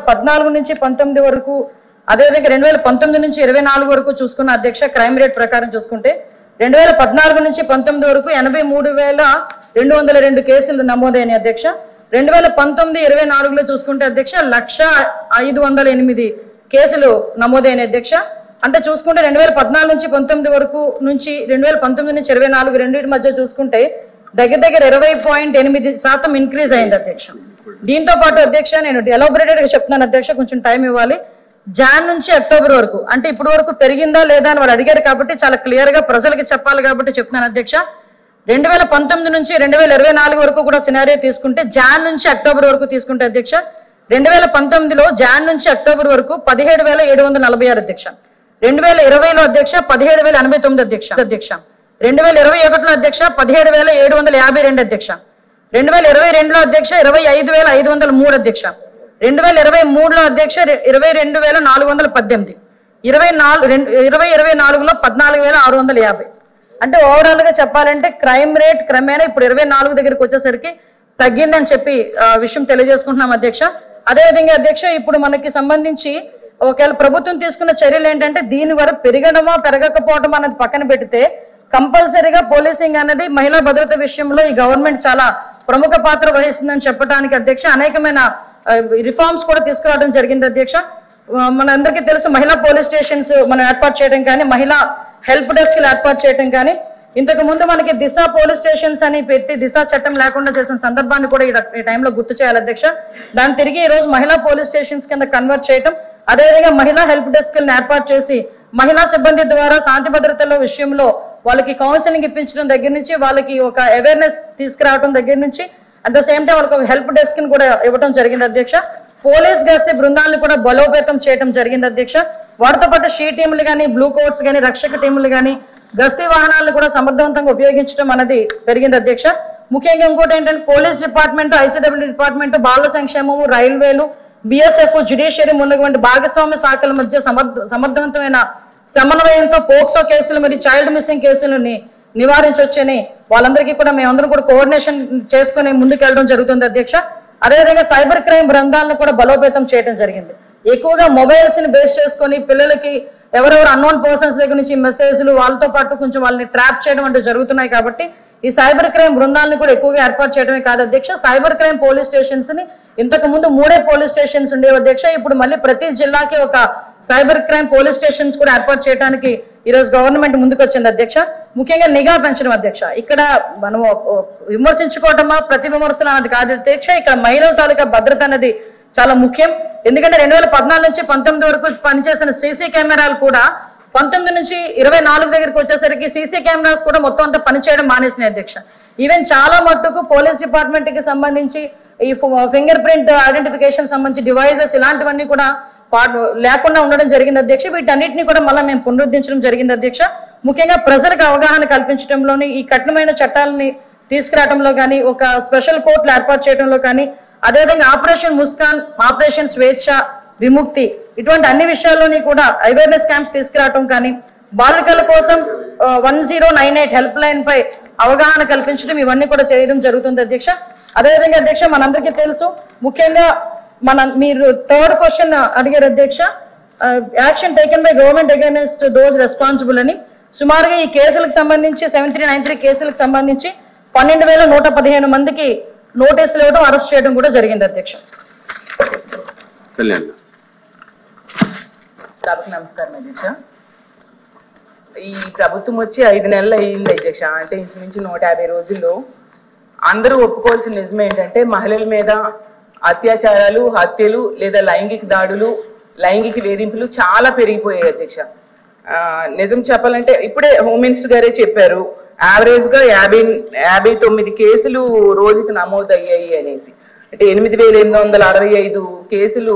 పద్నాలుగు నుంచి పంతొమ్మిది వరకు అదేవిధంగా రెండు వేల పంతొమ్మిది నుంచి ఇరవై నాలుగు వరకు చూసుకున్న అధ్యక్ష క్రైమ్ రేట్ ప్రకారం చూసుకుంటే రెండు వేల పద్నాలుగు నుంచి పంతొమ్మిది వరకు ఎనభై మూడు వేల రెండు వందల రెండు కేసులు నమోదైన అధ్యక్ష రెండు వేల పంతొమ్మిది ఇరవై నాలుగులో చూసుకుంటే అధ్యక్ష లక్ష ఐదు వందల ఎనిమిది కేసులు నమోదైన అధ్యక్ష అంటే చూసుకుంటే రెండు వేల పద్నాలుగు నుంచి పంతొమ్మిది వరకు నుంచి రెండు వేల పంతొమ్మిది నుంచి ఇరవై నాలుగు రెండింటి మధ్య చూసుకుంటే దగ్గర దగ్గర ఇరవై పాయింట్ ఎనిమిది శాతం ఇంక్రీజ్ అయింది అధ్యక్ష దీంతో పాటు అధ్యక్ష నేను ఎలాబొరేటెడ్ గా చెప్తున్నాను అధ్యక్ష కొంచెం టైం ఇవ్వాలి జాన్ నుంచి అక్టోబర్ వరకు అంటే ఇప్పుడు వరకు పెరిగిందా లేదా అని వాళ్ళు అడిగారు కాబట్టి చాలా క్లియర్ గా ప్రజలకి చెప్పాలి కాబట్టి చెప్తున్నాను అధ్యక్ష రెండు వేల పంతొమ్మిది నుంచి రెండు వేల ఇరవై నాలుగు వరకు కూడా సినారియో తీసుకుంటే జాన్ నుంచి అక్టోబర్ వరకు తీసుకుంటే అధ్యక్ష రెండు వేల పంతొమ్మిదిలో జాన్ నుంచి అక్టోబర్ వరకు పదిహేడు వేల ఏడు వందల నలభై ఆరు అధ్యక్ష రెండు వేల ఇరవైలో అధ్యక్ష పదిహేడు వేల ఎనభై తొమ్మిది అధ్యక్ష అధ్యక్ష రెండు వేల ఇరవై ఒకటిలో అధ్యక్ష పదిహేడు వేల ఏడు వందల యాభై రెండు అధ్యక్ష రెండు వేల ఇరవై రెండులో అధ్యక్ష ఇరవై ఐదు వేల ఐదు వందల మూడు అధ్యక్ష రెండు వేల ఇరవై మూడులో అధ్యక్ష రె- ఇరవై రెండు వేల నాలుగు వందల పద్దెనిమిది ఇరవై నాలుగు రెండు ఇరవై ఇరవై నాలుగులో పద్నాలుగు వేల ఆరు వందల యాభై అంటే ఓవరాల్ గా చెప్పాలంటే క్రైమ్ రేట్ క్రమేణా ఇప్పుడు ఇరవై నాలుగు దగ్గరికి వచ్చేసరికి తగ్గిందని చెప్పి ఆ, విషయం తెలియజేసుకుంటున్నాం అధ్యక్ష అదేవిధంగా అధ్యక్ష ఇప్పుడు మనకి సంబంధించి ఒకవేళ ప్రభుత్వం తీసుకున్న చర్యలు ఏంటంటే దీని వరకు పెరగడమా పెరగకపోవడం అనేది పక్కన పెడితే కంపల్సరీగా పోలీసింగ్ అనేది మహిళా భద్రత విషయంలో ఈ గవర్నమెంట్ చాలా ప్రముఖ పాత్ర వహిస్తుందని చెప్పడానికి అధ్యక్ష అనేకమైన రిఫార్మ్స్ కూడా తీసుకురావడం జరిగింది అధ్యక్ష ఆ, మనందరికీ తెలుసు మహిళా పోలీస్ స్టేషన్స్ మనం ఏర్పాటు చేయడం కానీ మహిళా హెల్ప్ డెస్క్ ఏర్పాటు చేయడం కానీ ఇంతకు ముందు మనకి దిశ పోలీస్ స్టేషన్స్ అని పెట్టి దిశ చట్టం లేకుండా చేసిన సందర్భాన్ని కూడా ఈ ర- ఈ టైంలో గుర్తు చేయాలి అధ్యక్ష దాన్ని తిరిగి ఈ రోజు మహిళా పోలీస్ స్టేషన్స్ కింద కన్వర్ట్ చేయటం అదేవిధంగా మహిళా హెల్ప్ డెస్క్ ఏర్పాటు చేసి మహిళా సిబ్బంది ద్వారా శాంతి భద్రతల విషయంలో వాళ్ళకి కౌన్సిలింగ్ ఇప్పించడం దగ్గర నుంచి వాళ్ళకి ఒక అవేర్నెస్ తీసుకురావడం దగ్గర నుంచి అట్ ద సేమ్ టైం వాళ్ళకి ఒక హెల్ప్ డెస్క్ ని కూడా ఇవ్వడం జరిగింది అధ్యక్ష పోలీస్ గస్తీ బృందాలను కూడా బలోపేతం చేయడం జరిగింది అధ్యక్ష వాటితో పాటు షీ టీములు కానీ బ్లూ కోట్స్ కానీ రక్షక టీములు కానీ గస్తీ వాహనాలను కూడా సమర్థవంతంగా ఉపయోగించడం అనేది పెరిగింది అధ్యక్ష ముఖ్యంగా ఇంకోటి ఏంటంటే పోలీస్ డిపార్ట్మెంట్ ఐసీడబ్ల్యూ డిపార్ట్మెంట్ బాల సంక్షేమము రైల్వేలు బిఎస్ఎఫ్ జ్యుడిషియరీ ఉన్నటువంటి భాగస్వామ్య శాఖల మధ్య సమర్థ సమర్థవంతమైన సమన్వయంతో పోక్సో కేసులు మరియు చైల్డ్ మిస్సింగ్ కేసులని నివారించవచ్చని వాళ్ళందరికీ కూడా మేమందరం కూడా కోఆర్డినేషన్ చేసుకుని ముందుకెళ్ళడం జరుగుతుంది అధ్యక్ష అదేవిధంగా సైబర్ క్రైమ్ బృందాలను కూడా బలోపేతం చేయడం జరిగింది ఎక్కువగా మొబైల్స్ ని బేస్ చేసుకొని పిల్లలకి ఎవరెవరు అన్నోన్ పర్సన్స్ దగ్గర నుంచి మెసేజ్లు వాళ్ళతో పాటు కొంచెం వాళ్ళని ట్రాప్ చేయడం అంటే జరుగుతున్నాయి కాబట్టి ఈ సైబర్ క్రైమ్ బృందాలను కూడా ఎక్కువగా ఏర్పాటు చేయడమే కాదు అధ్యక్ష సైబర్ క్రైమ్ పోలీస్ స్టేషన్స్ ని ఇంతకు ముందు మూడే పోలీస్ స్టేషన్స్ ఉండేవి అధ్యక్ష ఇప్పుడు మళ్ళీ ప్రతి జిల్లాకి ఒక సైబర్ క్రైమ్ పోలీస్ స్టేషన్స్ కూడా ఏర్పాటు చేయడానికి ఈ రోజు గవర్నమెంట్ ముందుకు వచ్చింది అధ్యక్ష ముఖ్యంగా నిఘా పెంచడం అధ్యక్ష ఇక్కడ మనం విమర్శించుకోవటమా ప్రతి విమర్శలు అన్నది కాదు అధ్యక్ష ఇక్కడ మహిళల తాలూకా భద్రత అనేది చాలా ముఖ్యం ఎందుకంటే రెండు వేల పద్నాలుగు నుంచి పంతొమ్మిది వరకు పనిచేసిన సీసీ కెమెరాలు కూడా పంతొమ్మిది నుంచి ఇరవై నాలుగు దగ్గరికి వచ్చేసరికి సీసీ కెమెరాస్ కూడా మొత్తం అంతా పనిచేయడం మానేసినాయి అధ్యక్ష ఈవెన్ చాలా మట్టుకు పోలీస్ డిపార్ట్మెంట్ కి సంబంధించి ఈ ఫింగర్ ప్రింట్ ఐడెంటిఫికేషన్ సంబంధించి డివైజెస్ ఇలాంటివన్నీ కూడా పాటు లేకుండా ఉండడం జరిగింది అధ్యక్ష వీటన్నిటిని కూడా మళ్ళీ మేము పునరుద్ధరించడం జరిగింది అధ్యక్ష ముఖ్యంగా ప్రజలకు అవగాహన కల్పించడంలోని ఈ కఠినమైన చట్టాలని తీసుకురావడంలో కానీ ఒక స్పెషల్ కోర్టులు ఏర్పాటు చేయడంలో కానీ అదేవిధంగా ఆపరేషన్ ముస్కాన్ ఆపరేషన్ స్వేచ్ఛ విముక్తి ఇటువంటి అన్ని విషయాల్లోని కూడా అవేర్నెస్ క్యాంప్స్ తీసుకురావటం కానీ బాలికల కోసం one zero nine eight helpline పై అవగాహన కల్పించడం ఇవన్నీ కూడా చేయడం జరుగుతుంది అధ్యక్ష అదేవిధంగా అధ్యక్ష మనందరికీ తెలుసు ముఖ్యంగా మన మీరు థర్డ్ క్వశ్చన్ అడిగారు అధ్యక్ష action taken by government against those responsible అని సుమారుగా ఈ కేసులకు సంబంధించి సెవెన్ త్రీ నైన్ త్రీ కేసులకు సంబంధించి పన్నెండు వేల నూట పదిహేను మందికి నోటీసులు ఇవ్వడం అరెస్ట్ చేయడం కూడా జరిగింది అధ్యక్ష కళ్యాణ్ సభకు నమస్కారం అధ్యక్ష ఈ ప్రభుత్వం వచ్చి ఐదు నెలలు అయ్యింది అధ్యక్ష అంటే ఇంచుమించు నూట యాభై రోజుల్లో అందరూ ఒప్పుకోవాల్సిన నిజం ఏంటంటే మహిళల మీద అత్యాచారాలు హత్యలు లేదా లైంగిక దాడులు లైంగిక వేధింపులు చాలా పెరిగిపోయాయి అధ్యక్ష ఆ, నిజం చెప్పాలంటే ఇప్పుడే హోమ్ మినిస్టర్ గారే చెప్పారు యావరేజ్ గా యాభై యాభై తొమ్మిది కేసులు రోజుకి నమోదు అయ్యాయి అనేసి అంటే ఎనిమిది వేల ఎనిమిది వందల అరవై ఐదు కేసులు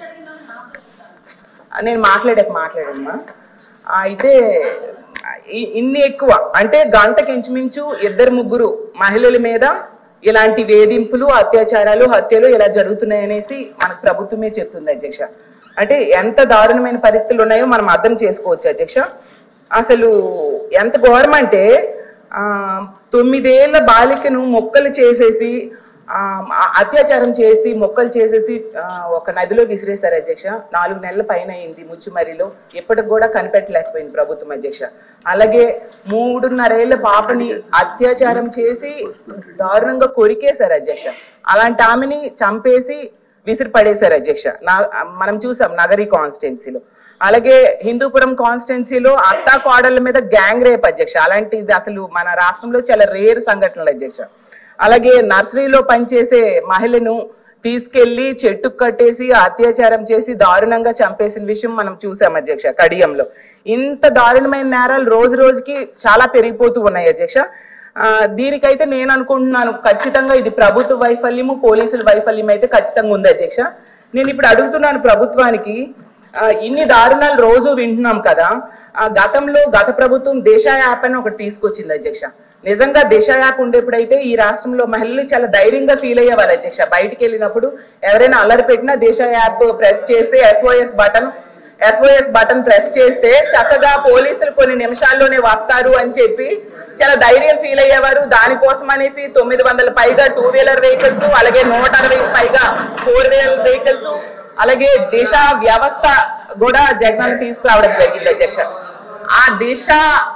ఆ, నేను మాట్లాడాక మాట్లాడమ్మా ఆ, అయితే ఇ- ఇన్ని ఎక్కువ అంటే గంటకి ఇంచుమించు ఇద్దరు ముగ్గురు మహిళల మీద ఇలాంటి వేధింపులు అత్యాచారాలు హత్యలు ఇలా జరుగుతున్నాయి అనేసి మనకు ప్రభుత్వమే చెప్తుంది అధ్యక్ష అంటే ఎంత దారుణమైన పరిస్థితులు ఉన్నాయో మనం అర్థం చేసుకోవచ్చు అధ్యక్ష అసలు ఎంత ఘోరం అంటే ఆ, తొమ్మిదేళ్ల బాలికను మొక్కలు చేసేసి ఆ, ఆ- అత్యాచారం చేసి మొక్కలు చేసేసి ఆ, ఒక నదిలో విసిరేశారు అధ్యక్ష నాలుగు నెలల పైన అయింది ముచ్చుమరిలో ఇప్పటికి కూడా కనిపెట్టలేకపోయింది ప్రభుత్వం అధ్యక్ష అలాగే మూడున్నరేళ్ల పాపని అత్యాచారం చేసి దారుణంగా కొరికేశారు అధ్యక్ష అలాంటి ఆమెని చంపేసి విసిరి పడేశారు అధ్యక్ష నా మనం చూసాం నగరి కాన్స్టిట్యున్సీలో అలాగే హిందూపురం కాన్స్టిట్యున్సీలో అత్తా కోడళ్ళ మీద గ్యాంగ్ రేప్ అధ్యక్ష అలాంటిది అసలు మన రాష్ట్రంలో చాలా రేర్ సంఘటనలు అధ్యక్ష అలాగే నర్సరీలో పనిచేసే మహిళను తీసుకెళ్లి చెట్టు కట్టేసి అత్యాచారం చేసి దారుణంగా చంపేసిన విషయం మనం చూసాం అధ్యక్ష కడియంలో ఇంత దారుణమైన నేరాలు రోజు రోజుకి చాలా పెరిగిపోతూ ఉన్నాయి అధ్యక్ష ఆ, దీనికైతే నేను అనుకుంటున్నాను ఖచ్చితంగా ఇది ప్రభుత్వ వైఫల్యము పోలీసుల వైఫల్యం అయితే ఖచ్చితంగా ఉంది అధ్యక్ష నేను ఇప్పుడు అడుగుతున్నాను ప్రభుత్వానికి ఆ, ఇన్ని దారుణాలు రోజు వింటున్నాం కదా ఆ, గతంలో గత ప్రభుత్వం దేశ యాప్ అని ఒకటి తీసుకొచ్చింది అధ్యక్ష నిజంగా దిశ యాప్ ఉండేప్పుడైతే ఈ రాష్ట్రంలో మహిళలు చాలా ధైర్యంగా ఫీల్ అయ్యేవారు అధ్యక్ష బయటికి వెళ్ళినప్పుడు ఎవరైనా అల్లరి పెట్టినా దిశ యాప్ ప్రెస్ చేస్తే SOS button SOS button press చేస్తే చక్కగా పోలీసులు కొన్ని నిమిషాల్లోనే వస్తారు అని చెప్పి చాలా ధైర్యం ఫీల్ అయ్యేవారు దానికోసం అనేసి తొమ్మిది వందల పైగా టూ వీలర్ వెహికల్స్ అలాగే నూట అరవై పైగా ఫోర్ వీలర్ వెహికల్స్ అలాగే దిశ వ్యవస్థ కూడా జగన్ తీసుకురావడం జరిగింది అధ్యక్ష ఆ దిశ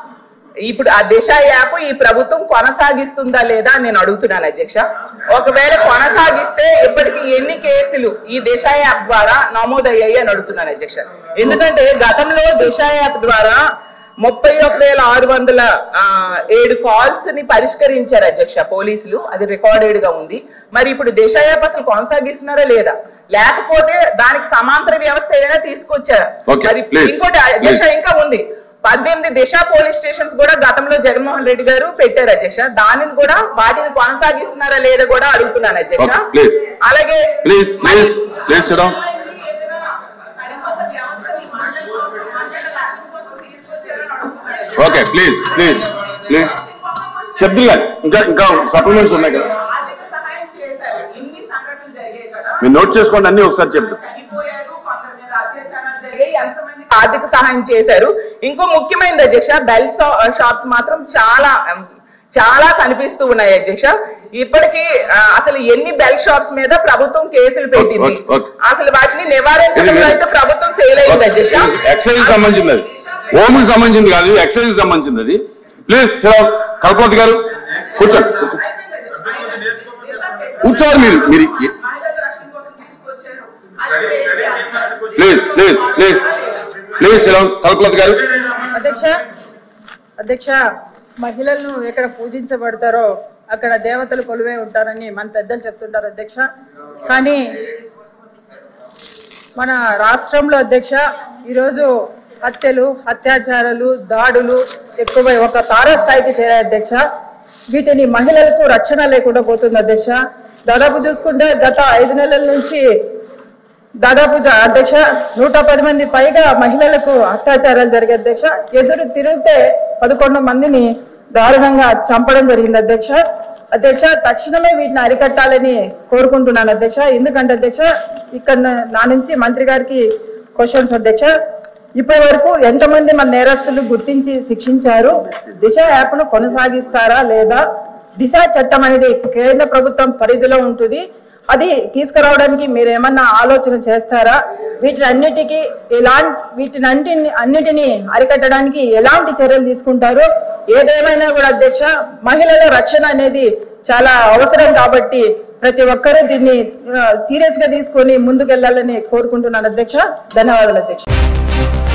ఇప్పుడు ఆ దిశ యాప్ ఈ ప్రభుత్వం కొనసాగిస్తుందా లేదా అని నేను అడుగుతున్నాను అధ్యక్ష ఒకవేళ కొనసాగిస్తే ఇప్పటికి ఎన్ని కేసులు ఈ దిశ యాప్ ద్వారా నమోదయ్యాయి అని అడుగుతున్నాను అధ్యక్ష ఎందుకంటే గతంలో దిశ యాప్ ద్వారా ముప్పై ఒక వేల ఆరు వందల ఆ, ఏడు కాల్స్ ని పరిష్కరించారు అధ్యక్ష పోలీసులు అది రికార్డెడ్ గా ఉంది మరి ఇప్పుడు దిశ యాప్ అసలు కొనసాగిస్తున్నారా లేదా లేకపోతే దానికి సమాంతర వ్యవస్థ ఏదైనా తీసుకొచ్చారా Okay, మరి please, ఇంకోటి అధ్యక్ష please. ఇంకా ఉంది పద్దెనిమిది దిశ పోలీస్ స్టేషన్స్ కూడా గతంలో జగన్మోహన్ రెడ్డి గారు పెట్టారు అధ్యక్ష దానిని కూడా వాటిని కొనసాగిస్తున్నారా లేదా కూడా అడుగుతున్నాను అధ్యక్ష Okay, please. అలాగే Please, మరి- please, please sit down. Okay please please please శబ్దులు గారు ఇంకా ఇంకా సప్లిమెంట్స్ ఉన్నాయి కదా ఆర్థిక సహాయం చేశారు ఇన్ని సంఘటనలు జరిగాయి కదా మీరు నోట్ చేసుకోండి అన్ని ఒకసారి చెప్తారు చనిపోయారు కొందరి మీద అత్యాచారాలు జరిగాయి ఎంతమంది ఆర్థిక సహాయం చేశారు ఇంకో ముఖ్యమైనది అధ్యక్ష బెల్ షాప్స్ మాత్రం చాలా ఉమ్, చాలా కనిపిస్తూ ఉన్నాయి అధ్యక్ష ఇప్పటికీ ఆ, అసలు ఎన్ని బెల్ షాప్స్ మీద ప్రభుత్వం కేసులు పెట్టింది ఓకే, ఓకే. అసలు వాటిని నివారించడంలో ఇది- అయితే ప్రభుత్వం ఫెయిల్ అయింది అధ్యక్ష ఎక్సైజ్ సంబంధించింది అది హోమ్ సంబంధించింది కాదు ఎక్సైజ్ సంబంధించింది అది ప్లీజ్ కల్పవతి గారు కూర్చోండి కూర్చోవాలి మీరు మీరు మహిళల రక్షణ కోసం తీసుకొచ్చారు అది చేయాలి. Please please please please Kalpavathi గారు అధ్యక్ష అధ్యక్ష మహిళలను ఎక్కడ పూజించబడతారో అక్కడ దేవతలు కొలువై ఉంటారని మన పెద్దలు చెప్తుంటారు అధ్యక్ష కానీ మన రాష్ట్రంలో అధ్యక్ష ఈరోజు హత్యలు అత్యాచారాలు దాడులు ఎక్కువై ఒక తారాస్థాయికి చేరాయి అధ్యక్ష వీటిని మహిళలకు రక్షణ లేకుండా పోతుంది అధ్యక్ష దాదాపు చూసుకుంటే గత ఐదు నెలల నుంచి దాదాపు జ- అధ్యక్ష నూట పది మంది పైగా మహిళలకు అత్యాచారాలు జరిగే అధ్యక్ష ఎదురు తిరిగితే పదకొండు మందిని దారుణంగా చంపడం జరిగింది అధ్యక్ష అధ్యక్ష తక్షణమే వీటిని అరికట్టాలని కోరుకుంటున్నాను అధ్యక్ష ఎందుకంటే అధ్యక్ష ఇక్కడ నా- నా నుంచి మంత్రి గారికి క్వశ్చన్స్ అధ్యక్ష ఇప్పటి వరకు ఎంతమంది మన నేరస్తులు గుర్తించి శిక్షించారు దిశ యాప్ను కొనసాగిస్తారా లేదా దిశ చట్టం అనేది కేంద్ర ప్రభుత్వం పరిధిలో ఉంటుంది అది తీసుకురావడానికి మీరు ఏమన్నా ఆలోచన చేస్తారా వీటిని అన్నిటికీ ఎలాంటి వీటిని అన్నిటిని అన్నిటినీ అరికట్టడానికి ఎలాంటి చర్యలు తీసుకుంటారు ఏదేమైనా కూడా అధ్యక్ష మహిళల రక్షణ అనేది చాలా అవసరం కాబట్టి ప్రతి ఒక్కరూ దీన్ని సీరియస్ గా తీసుకొని ముందుకెళ్లాలని కోరుకుంటున్నాను అధ్యక్ష ధన్యవాదాలు అధ్యక్ష